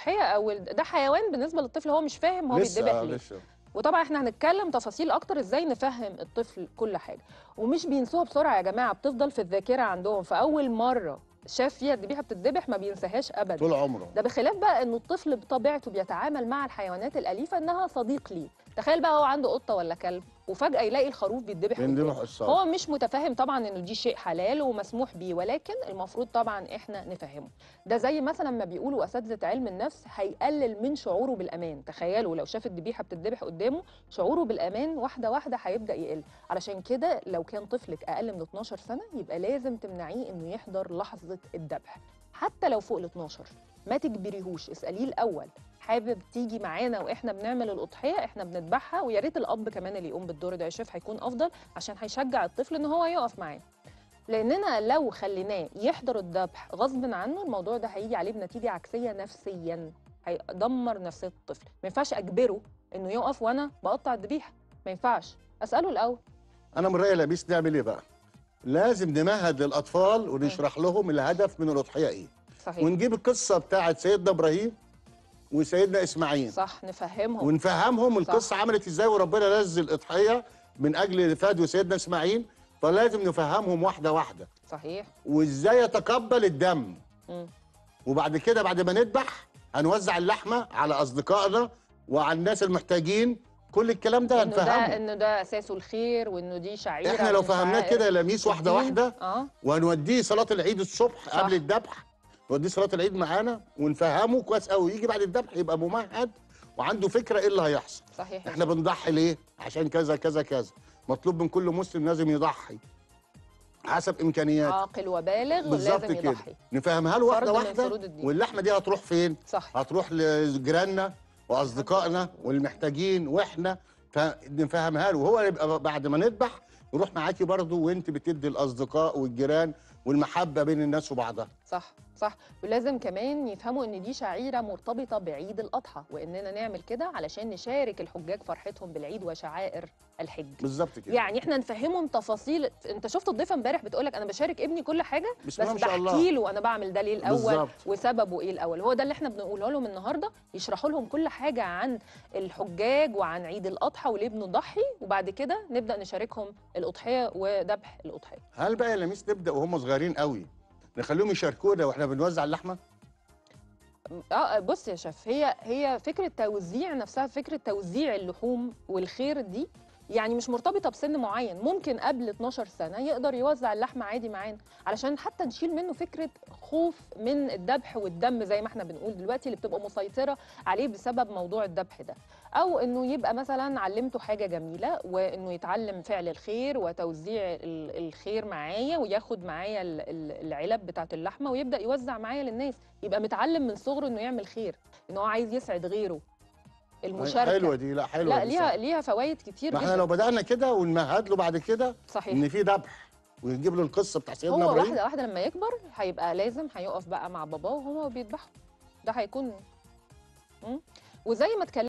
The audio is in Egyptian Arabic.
الاضحيه او ال- ده حيوان بالنسبه للطفل هو مش فاهم هو لسه بيتذبح آه، ليه لسه وطبعا احنا هنتكلم تفاصيل اكتر ازاي نفهم الطفل كل حاجه ومش بينسوها بسرعه يا جماعه بتفضل في الذاكره عندهم فاول مره شاف فيها الذبيحه بتتذبح ما بينساهاش ابدا طول عمره ده بخلاف بقى انه الطفل بطبيعته بيتعامل مع الحيوانات الاليفه انها صديق ليه تخيل بقى هو عنده قطه ولا كلب وفجاه يلاقي الخروف بيتذبح قدامه. بيندبح الصوت هو مش متفاهم طبعا انه دي شيء حلال ومسموح بيه ولكن المفروض طبعا احنا نفهمه ده زي مثلا ما بيقولوا اساتذه علم النفس هيقلل من شعوره بالامان تخيلوا لو شاف الذبيحه بتتذبح قدامه شعوره بالامان واحده واحده هيبدا يقل علشان كده لو كان طفلك اقل من 12 سنه يبقى لازم تمنعيه انه يحضر لحظه الذبح حتى لو فوق ال 12 ما تجبريهوش اساليه الاول حابب تيجي معانا واحنا بنعمل الاضحيه احنا بنذبحها ويا ريت الاب كمان اللي يقوم بالدور ده يا شيف هيكون افضل عشان هيشجع الطفل ان هو يقف معاه لاننا لو خليناه يحضر الذبح غصب عنه الموضوع ده هيجي عليه بنتيجه عكسيه نفسيا هيدمر نفسيه الطفل ما ينفعش اجبره انه يقف وانا بقطع الذبيحه ما ينفعش اساله الاول انا من رايي لبيس نعمل ايه بقى لازم نمهد للاطفال ونشرح لهم الهدف من الاضحيه ايه صحيح ونجيب القصه بتاعت سيدنا ابراهيم وسيدنا اسماعيل صح نفهمهم ونفهمهم القصه عملت ازاي وربنا نزل الاضحيه من اجل فدوى سيدنا اسماعيل فلازم نفهمهم واحده واحده صحيح وازاي يتقبل الدم مم. وبعد كده بعد ما نذبح هنوزع اللحمه على اصدقائنا وعلى الناس المحتاجين كل الكلام ده انه ده هنفهمه انه ده اساسه الخير وانه دي شعيره احنا لو من فهمناه شعائر كده يا لميس واحده الدين. واحده اه وهنوديه صلاه العيد الصبح صح. قبل الذبح نوديه صلاه العيد معانا ونفهمه كويس قوي يجي بعد الذبح يبقى ممهد وعنده فكره ايه اللي هيحصل صحيح احنا بنضحي ليه عشان كذا كذا كذا مطلوب من كل مسلم لازم يضحي حسب امكانياته عاقل وبالغ بالظبط لازم كده يضحي نفهمها له واحده فرض من واحده فروض الدين. واللحمه دي هتروح فين صح هتروح لجيراننا واصدقائنا والمحتاجين واحنا فنفهمها له وهو يبقى بعد ما نذبح يروح معاكي برضه وانت بتدي الاصدقاء والجيران والمحبه بين الناس وبعضها صح صح ولازم كمان يفهموا ان دي شعيره مرتبطه بعيد الاضحى واننا نعمل كده علشان نشارك الحجاج فرحتهم بالعيد وشعائر الحج بالظبط كده يعني احنا نفهمهم تفاصيل انت شفت الضيفه امبارح بتقولك انا بشارك ابني كل حاجه بسم بس الله ما شاء الله. بحكي له انا بعمل ده ليه الاول بالظبط. وسببه ايه الاول هو ده اللي احنا بنقوله لهم النهارده يشرحوا لهم كل حاجه عن الحجاج وعن عيد الاضحى وليه بنضحي وبعد كده نبدا نشاركهم الاضحيه وذبح الاضحيه هل بقى يا لميس نبدا وهم صغيرين قوي نخليهم يشاركونا واحنا بنوزع اللحمه اه بص يا شيف هي هي فكره توزيع نفسها فكره توزيع اللحوم والخير دي يعني مش مرتبطه بسن معين ممكن قبل 12 سنه يقدر يوزع اللحمه عادي معانا علشان حتى نشيل منه فكره خوف من الذبح والدم زي ما احنا بنقول دلوقتي اللي بتبقى مسيطره عليه بسبب موضوع الذبح ده او انه يبقى مثلا علمته حاجه جميله وانه يتعلم فعل الخير وتوزيع ال- الخير معايا وياخد معايا ال- ال- العلب بتاعه اللحمه ويبدا يوزع معايا للناس يبقى متعلم من صغره انه يعمل خير ان هو عايز يسعد غيره المشاركه حلوه دي لا حلوه لا دي ليها صح. ليها فوائد كتير ما احنا جدا لو بدانا كده ونمهد له بعد كده صحيح ان في ذبح ونجيب له القصه بتاع سيدنا هو ابراهيم واحده واحده لما يكبر هيبقى لازم هيقف بقى مع باباه وهو بيذبحه ده هيكون مم. وزي ما اتكلمنا